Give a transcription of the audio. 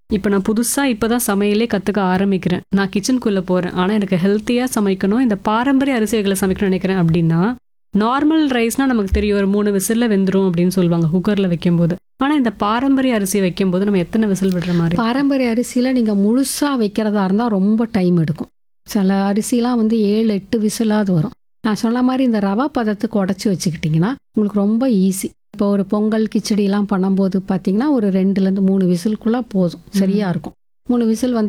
இப்போ நான் புதுசாக இப்போ தான் சமையலே கற்றுக்க ஆரம்பிக்கிறேன் நான் கிச்சனுக்குள்ளே போகிறேன் ஆனால் எனக்கு ஹெல்த்தியாக சமைக்கணும் இந்த பாரம்பரிய அரிசிகளை சமைக்கணும்னு நினைக்கிறேன் அப்படின்னா நார்மல் ரைஸ்னால் நமக்கு தெரியும் ஒரு மூணு விசிலில் வெந்துடும் அப்படின்னு சொல்லுவாங்க குக்கரில் வைக்கும்போது ஆனால் இந்த பாரம்பரிய அரிசி வைக்கும்போது நம்ம எத்தனை விசில் விடுற மாதிரி பாரம்பரிய அரிசியில் நீங்கள் முழுசாக வைக்கிறதா இருந்தால் ரொம்ப டைம் எடுக்கும் சில அரிசிலாம் வந்து ஏழு எட்டு விசிலாவது வரும் நான் சொன்ன மாதிரி இந்த ரவா பதத்துக்கு உடச்சி வச்சுக்கிட்டிங்கன்னா உங்களுக்கு ரொம்ப ஈஸி இப்போ ஒரு பொங்கல் கிச்சடிலாம் பண்ணும்போது பார்த்தீங்கன்னா ஒரு ரெண்டுலேருந்து மூணு விசிலுக்குள்ளே போதும் சரியாக இருக்கும் மூணு விசில் வந்து